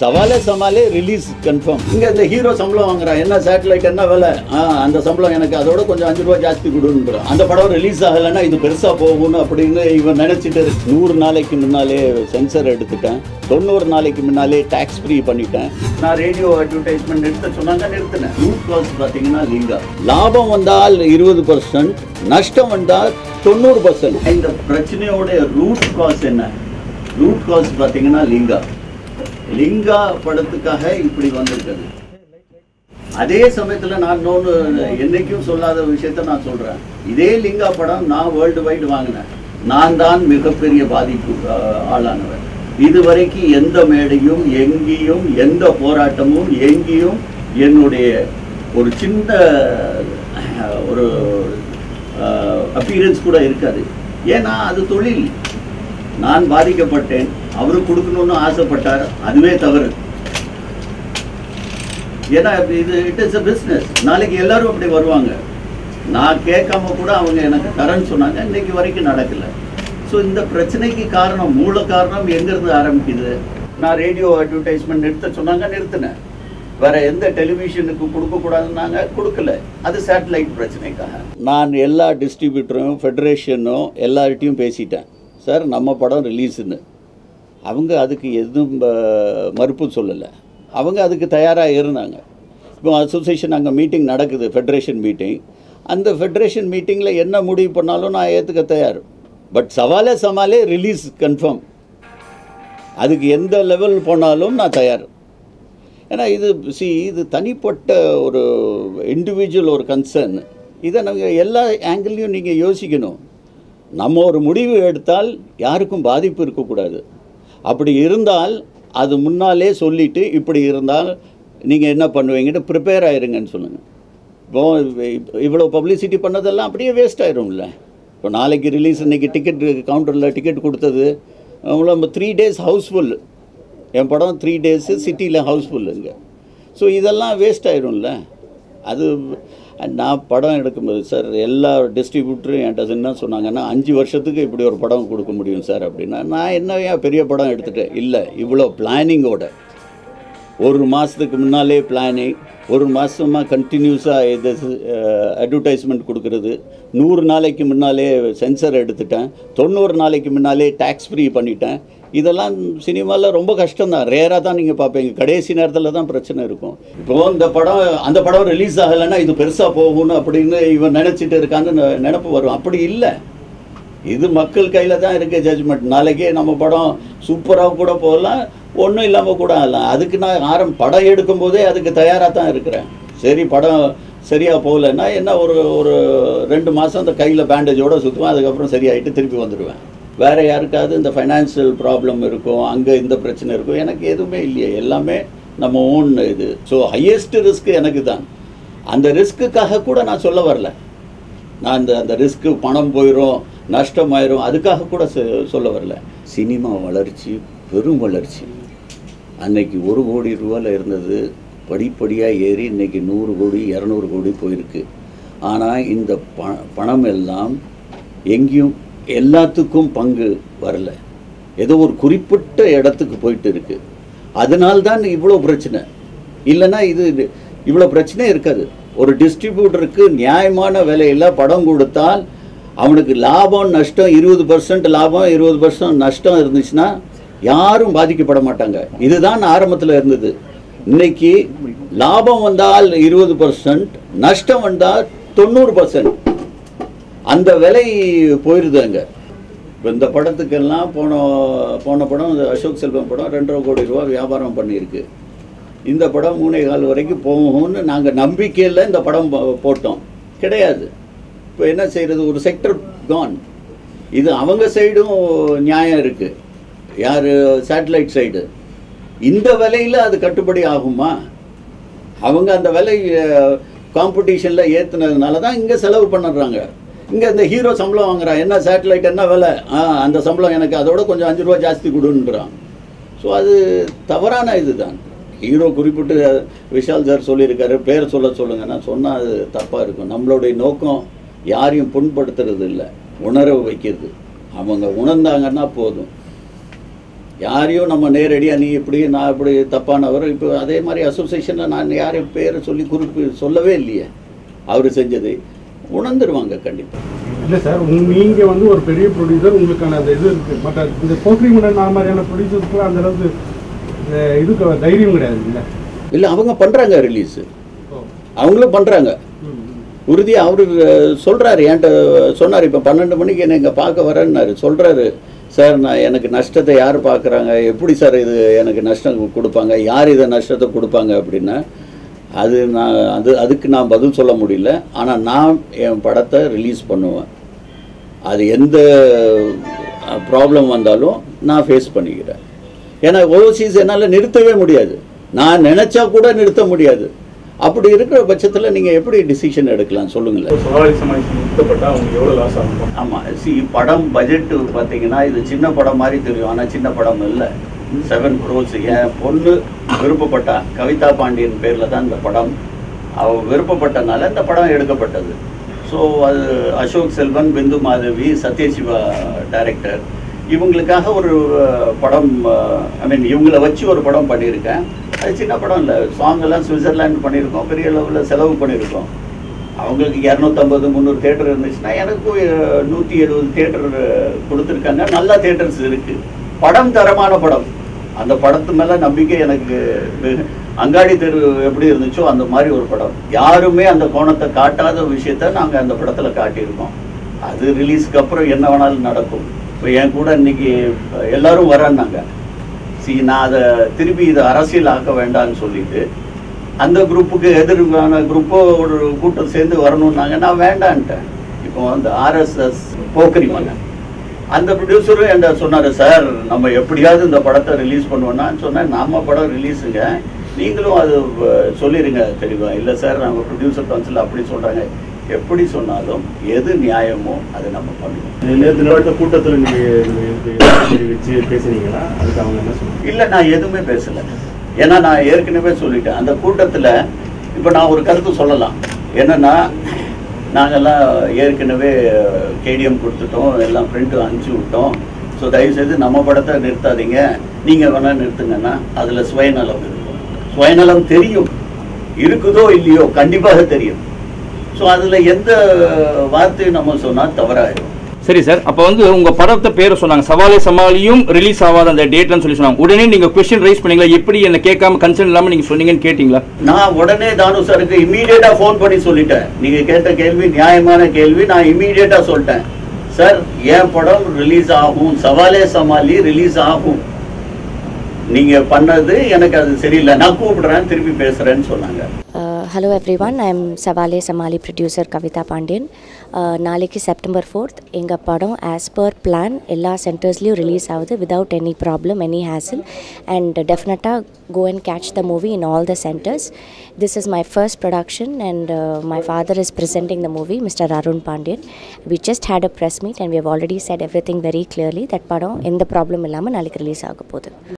சவாலே Samaali release confirm இங்க இந்த hero சம்பளம் வாங்குறான் என்ன சேட்டலைட் என்ன விலை ஆ அந்த சம்பளம் எனக்கு அதோட கொஞ்சம் அஞ்சு ரூபாய் ஜாஸ்தி கொடுன்றான் அந்த படம் ரிலீஸ் ஆகலைன்னா இது பெருசா போகணும் அப்படின்னு இவன் நினைச்சிட்டு நூறு நாளைக்கு முன்னாலே சென்சர் எடுத்துட்டேன் தொண்ணூறு நாளைக்கு முன்னாலே டாக்ஸ் ஃப்ரீ பண்ணிட்டேன் நான் ரேடியோ அட்வர்டைஸ்மெண்ட் நிறுத்த சொன்னாங்க நிறுத்தினேன் ரூட் காஸ்ட் பார்த்தீங்கன்னா லிங்கா லாபம் வந்தால் இருபது பர்சன்ட் நஷ்டம் வந்தால் தொண்ணூறு பர்சன்ட் இந்த பிரச்சனையோட ரூட் காஸ் என்ன ரூட் காஸ் பார்த்தீங்கன்னா லிங்கா லிங்கா படத்துக்காக இப்படி வந்திருக்குது அதே சமயத்துல நான் இன்னொன்று என்னைக்கும் சொல்லாத விஷயத்த நான் சொல்றேன் இதே லிங்கா படம் நான் வேர்ல்டு வைடு வாங்கினேன் நான் தான் மிகப்பெரிய பாதிப்பு ஆஹ், ஆளானவன் இதுவரைக்கும் எந்த மேடையும் எங்கேயும் எந்த போராட்டமும் எங்கேயும் என்னுடைய ஒரு சின்ன ஆஹ், ஒரு அப்பீரன்ஸ் கூட இருக்காது ஏன்னா அது தொழில் நான் பாதிக்கப்பட்டேன் அவரு கொடுக்கணும்னு ஆசைப்பட்டார் அதுவே தவறு ஏன்னா இது இட் இஸ் அ பிஸ்னஸ் நாளைக்கு எல்லாரும் அப்படி வருவாங்க நான் கேட்காம கூட அவங்க எனக்கு தரேன்னு சொன்னாங்க இன்னைக்கு வரைக்கும் நடக்கல ஸோ இந்த பிரச்சனைக்கு காரணம் மூல காரணம் எங்கேருந்து ஆரம்பிக்குது நான் ரேடியோ அட்வர்டைஸ்மெண்ட் நிறுத்த சொன்னாங்க நிறுத்தினேன் வேற எந்த டெலிவிஷனுக்கு கொடுக்கக்கூடாதுன்னாங்க கொடுக்கல அது சேட்டலைட் பிரச்சனைக்காக நான் எல்லா டிஸ்ட்ரிபியூட்டரும் ஃபெடரேஷனும் எல்லார்ட்டையும் பேசிட்டேன் சார் நம்ம படம் ரிலீஸுன்னு அவங்க அதுக்கு எதுவும் ப- மறுப்பு சொல்லலை அவங்க அதுக்கு தயாராக இருந்தாங்க இப்போ அசோசியேஷன் அங்கே மீட்டிங் நடக்குது ஃபெடரேஷன் மீட்டிங் அந்த ஃபெடரேஷன் மீட்டிங்கில் என்ன முடிவு பண்ணாலும் நான் ஏற்றுக்க தயார் but Savaale Samaali release confirm அதுக்கு எந்த லெவல் போனாலும் நான் தயார் ஏன்னா இது சி இது தனிப்பட்ட ஒரு இண்டிவிஜுவல் ஒரு கன்சர்ன் இதை நாங்கள் எல்லா ஆங்கிள்லையும் நீங்கள் யோசிக்கணும் நம்ம ஒரு முடிவு எடுத்தால் யாருக்கும் பாதிப்பு இருக்கக்கூடாது அப்படி இருந்தால் அது முன்னாலே சொல்லிட்டு இப்படி இருந்தால் நீங்கள் என்ன பண்ணுவீங்கன்னு ப்ரிப்பேர் ஆயிருங்கன்னு சொல்லுங்கள் இப்போ இவ்வளோ பப்ளிசிட்டி பண்ணதெல்லாம் அப்படியே வேஸ்ட் ஆயிரும்ல இப்போ நாளைக்கு ரிலீஸ் இன்னைக்கு டிக்கெட் கவுண்டரில் டிக்கெட் கொடுத்தது அவ்வளோ த்ரீ டேஸ் ஹவுஸ்ஃபுல் என் படம் த்ரீ டேஸு சிட்டியில் ஹவுஸ்ஃபுல்லுங்க ஸோ இதெல்லாம் வேஸ்ட் ஆயிரும்ல அது நான் படம் எடுக்கும்போது சார் எல்லா டிஸ்ட்ரிபியூட்டரும் என்கிட்ட என்ன சொன்னாங்கன்னா அஞ்சு வருஷத்துக்கு இப்படி ஒரு படம் கொடுக்க முடியும் சார் அப்படின்னா நான் என்ன ஏன் பெரிய படம் எடுத்துட்டேன் இல்லை இவ்வளோ பிளானிங்கோட ஒரு மாதத்துக்கு முன்னாலே பிளானிங் ஒரு மாதமாக கண்டினியூஸாக இது அட்வர்டைஸ்மெண்ட் கொடுக்கறது நூறு நாளைக்கு முன்னாலே சென்சர் எடுத்துட்டேன் தொண்ணூறு நாளைக்கு முன்னாலே டேக்ஸ் ஃப்ரீ பண்ணிட்டேன் இதெல்லாம் சினிமாவில் ரொம்ப கஷ்டம்தான் ரேராக தான் நீங்கள் பார்ப்பீங்க கடைசி நேரத்தில் தான் பிரச்சனை இருக்கும் இப்போ இந்த படம் அந்த படம் ரிலீஸ் ஆகலைன்னா இது பெருசாக போகணும் அப்படின்னு இவன் நினச்சிட்டு இருக்கான்னு நெ- நினப்பு வரும் அப்படி இல்லை இது மக்கள் கையில் தான் இருக்கு ஜட்ஜ்மெண்ட் நாளைக்கே நம்ம படம் சூப்பராக கூட போகலாம் ஒன்றும் இல்லாமல் கூட ஆகலாம் அதுக்கு நான் ஆரம் படம் எடுக்கும்போதே அதுக்கு தயாராக தான் இருக்கிறேன் சரி படம் சரியாக போகலன்னா என்ன ஒரு ஒரு ரெண்டு மாதம் அந்த கையில் பேண்டேஜோட சுற்றுவேன் அதுக்கப்புறம் சரியாயிட்டு திருப்பி வந்துடுவேன் வேற யாருக்காவது இந்த ஃபைனான்சியல் ப்ராப்ளம் இருக்கும் அங்கே இந்த பிரச்சனை இருக்கும் எனக்கு எதுவுமே இல்லையே எல்லாமே நம்ம ஓன் இது ஸோ ஹையஸ்ட் ரிஸ்க் எனக்கு தான் அந்த ரிஸ்க்குக்காக கூட நான் சொல்ல வரல நான் அந்த அந்த ரிஸ்க்கு பணம் போயிடும் நஷ்டமாயிரும் அதுக்காக கூட சொ- சொல்ல வரல சினிமா வளர்ச்சி பெரும் வளர்ச்சி அன்னைக்கு ஒரு கோடி ரூபாயில் இருந்தது படிப்படியாக ஏறி இன்னைக்கு நூறு கோடி இரநூறு கோடி போயிருக்கு ஆனால் இந்த ப பணம் எல்லாம் எங்கேயும் எல்லாத்துக்கும் பங்கு வரல ஏதோ ஒரு குறிப்பிட்ட இடத்துக்கு போயிட்டு இருக்கு அதனால்தான் இவ்வளோ பிரச்சனை இல்லைன்னா இது இது- இவ்வளோ பிரச்சனை இருக்காது ஒரு டிஸ்ட்ரிபியூட்டருக்கு நியாயமான விலையில் படம் கொடுத்தால் அவனுக்கு லாபம் நஷ்டம் இருபது பர்சன்ட் லாபம் இருபது பர்சன்ட் நஷ்டம் இருந்துச்சுன்னா யாரும் பாதிக்கப்பட மாட்டாங்க இதுதான் ஆரம்பத்தில் இருந்தது இன்னைக்கு லாபம் வந்தால் இருபது பர்சன்ட் நஷ்டம் வந்தால் தொண்ணூறு பர்சன்ட் அந்த விலை போயிருது அங்கே இப்போ இந்த படத்துக்கெல்லாம் போன போன படம் இந்த அசோக் செல்வம் படம் ரெண்டரை கோடி ரூபா வியாபாரம் பண்ணியிருக்கு இந்த படம் மூணே கால் வரைக்கும் போகும்னு நாங்கள் நம்பிக்கையில் இந்த படம் போ- போட்டோம் கிடையாது இப்போ என்ன செய்கிறது ஒரு செக்டர் கான் இது அவங்க சைடும் நியாயம் இருக்குது யார் சேட்டலைட் சைடு இந்த விலையில் அது கட்டுப்படி ஆகுமா அவங்க அந்த விலை காம்படிஷனில் ஏற்றுனதுனால தான் இங்கே செலவு பண்ணுறாங்க இங்கே இந்த ஹீரோ சம்பளம் வாங்குறான் என்ன சேட்டலைட் என்ன விலை ஆ அந்த சம்பளம் எனக்கு அதோட கொஞ்சம் அஞ்சு ரூபா ஜாஸ்தி கொடுன்றான் ஸோ அது தவறான இதுதான் ஹீரோ குறிப்பிட்டு விஷால் சார் சொல்லியிருக்காரு பேர் சொல்ல சொல்லுங்கன்னா சொன்னால் அது தப்பாக இருக்கும் நம்மளுடைய நோக்கம் யாரையும் புண்படுத்துறது இல்லை உணர வைக்கிறது அவங்க உணர்ந்தாங்கன்னா போதும் யாரையும் நம்ம நேரடியாக நீ இப்படி நான் இப்படி தப்பானவர் இப்போ அதே மாதிரி அசோசியேஷனில் நான் யாரையும் பேரை சொல்லி குறிப்பு சொல்லவே இல்லையே அவர் செஞ்சது உணர்ந்துருவாங்க கண்டிப்பாக இல்லை சார் நீங்கள் வந்து ஒரு பெரிய ப்ரொடியூசர் உங்களுக்கான அந்த இது இருக்குது பட் இந்த போக்ரி மன்னன் நான் மாதிரியான ப்ரொடியூசர்ஸ்க்குலாம் அந்த அளவுக்கு இந்த இதுக்கு தைரியம் கிடையாது இல்லை இல்லை அவங்க பண்ணுறாங்க ரிலீஸு அவங்களும் பண்ணுறாங்க உறுதியாக அவர் சொல்கிறாரு என்கிட்ட சொன்னார் இப்போ பன்னெண்டு மணிக்கு என்னை இங்கே பார்க்க வரேன்னாரு சொல்கிறாரு சார் நான் எனக்கு நஷ்டத்தை யார் பார்க்குறாங்க எப்படி சார் இது எனக்கு நஷ்டம் கொடுப்பாங்க யார் இதை நஷ்டத்தை கொடுப்பாங்க அப்படின்னா அது நான் அது அதுக்கு நான் பதில் சொல்ல முடியல ஆனால் நான் என் படத்தை ரிலீஸ் பண்ணுவேன் அது எந்த ப்ராப்ளம் வந்தாலும் நான் ஃபேஸ் பண்ணிக்கிறேன் ஏன்னா ஓவர்சீஸ் என்னால் நிறுத்தவே முடியாது நான் நினச்சா கூட நிறுத்த முடியாது அப்படி இருக்கிற பட்சத்தில் நீங்கள் எப்படி டிசிஷன் எடுக்கலாம் சொல்லுங்களேன் இப்போ சவாரி சமாளிச்சு நிறுத்தப்பட்டா அவங்களுக்கு எவ்வளோ லாஸ் ஆகும் ஆமாம் சி படம் பட்ஜெட்டு பார்த்தீங்கன்னா இது சின்ன படம் மாதிரி தெரியும் ஆனால் சின்ன படம் இல்லை செவன் க்ரோஸ் என் பொண்ணு விருப்பப்பட்டா கவிதா பாண்டியன் பேரில் தான் இந்த படம் அவ விருப்பப்பட்டனால இந்த படம் எடுக்கப்பட்டது ஸோ அது அசோக் செல்வன் பிந்து மாதவி சத்யசிவா டைரக்டர் இவங்களுக்காக ஒரு அஹ், படம் ஐ மீன் இவங்கள வச்சு ஒரு படம் பண்ணியிருக்கேன் அது சின்ன படம் இல்லை சாங் எல்லாம் சுவிட்சர்லாந்து பண்ணியிருக்கோம் பெரிய லெவலில் செலவு பண்ணியிருக்கோம் அவங்களுக்கு இரநூத்தம்பது முந்நூறு தேட்டர் இருந்துச்சுன்னா எனக்கு நூற்றி எழுபது தேட்டர் கொடுத்துருக்காங்க நல்ல தேட்டர்ஸ் இருக்கு படம் தரமான படம் அந்த படத்து மேல நம்பிக்கை எனக்கு வெகு- அங்காடி தெரு எப்படி இருந்துச்சோ அந்த மாதிரி ஒரு படம் யாருமே அந்த கோணத்தை காட்டாத விஷயத்த நாங்க அந்த படத்துல காட்டியிருக்கோம் அது ரிலீஸ்க்கு அப்புறம் என்ன வேணாலும் நடக்கும் இப்போ என் கூட இன்னைக்கு எல்லாரும் வரேன்னாங்க சி நான் அதை திருப்பி இதை அரசியல் ஆக்க வேண்டாம்னு சொல்லிட்டு அந்த குரூப்புக்கு எதிரான குரூப்போ ஒரு கூட்டம் சேர்ந்து வரணும்னாங்க நான் வேண்டான்ட்டேன் இப்போ அந்த ஆர்எஸ்எஸ் போக்கரி மன்னன் அந்த ப்ரொடியூசரும் என்கிட்ட சொன்னார் சார் நம்ம எப்படியாவது இந்த படத்தை ரிலீஸ் பண்ணுவோம்னா சொன்னேன் நம்ம படம் ரிலீஸுங்க நீங்களும் அது அஹ், சொல்லிடுங்க தெளிவா இல்லை சார் நம்ம ப்ரொடியூசர் கவுன்சில் அப்படி சொல்கிறாங்க எப்படி சொன்னாலும் எது நியாயமோ அதை நம்ம பண்ணுவோம் நேற்று நடந்த கூட்டத்தில் நீங்கள் தெரிவித்து பேசுனீங்களா அதுக்கு அவங்க என்ன சொன்னாங்க இல்லை நான் எதுவுமே பேசலை ஏன்னா நான் ஏற்கனவே சொல்லிட்டேன் அந்த கூட்டத்தில் இப்போ நான் ஒரு கருத்து சொல்லலாம் என்னன்னா நாங்கெல்லாம் ஏற்கனவே கேடிஎம் கொடுத்துட்டோம் எல்லாம் பிரிண்ட் அனுப்பிச்சி விட்டோம் ஸோ தயவுசெய்து நம்ம படத்தை நிறுத்தாதீங்க நீங்கள் வேணால் நிறுத்துங்கன்னா அதில் சுயநலம் இருக்கும் சுயநலம் தெரியும் இருக்குதோ இல்லையோ கண்டிப்பாக தெரியும் ஸோ அதில் எந்த வார்த்தையும் நம்ம சொன்னால் தவறாயிடும் சரி சார் அப்போ வந்து உங்க படத்தை பேரை சொன்னாங்க சவாலே சமாளியும் ரிலீஸ் ஆகாத அந்த டேட்லன்னு சொல்லி சொன்னாங்க உடனே நீங்க கொஸ்டின் ரைஸ் பண்ணீங்களா எப்படி என்ன கேட்காம கன்சர்ன் இல்லாம நீங்க சொன்னீங்கன்னு கேட்டீங்களா நான் உடனே தானு சாருக்கு இமீடியட்டா ஃபோன் பண்ணி சொல்லிட்டேன் நீங்க கேட்ட கேள்வி நியாயமான கேள்வி நான் இமீடியட்டா சொல்லிட்டேன் சார் என் படம் ரிலீஸ் ஆகும் சவாலே சமாளி ரிலீஸ் ஆகும் நீங்க பண்ணது எனக்கு அது சரியில்லை நான் கூப்பிடுறேன் திருப்பி பேசுறேன்னு சொன்னாங்க Uh, hello everyone, I am Savale Samali producer Kavita Pandian. Uh, நாளைக்கு செப்டம்பர் ஃபோர்த் எங்கள் படம் ஆஸ் பர் பிளான் எல்லா சென்டர்ஸ்லேயும் ரிலீஸ் ஆகுது without any problem any hassle and டெஃபினட்டாக go and catch the movie in all the centres this is my first production and my father is presenting the movie mister Arun Pandian we just had a press meet and we have already said everything very clearly that படம் எந்த problem இல்லாமல் நாளைக்கு release ஆக போகுது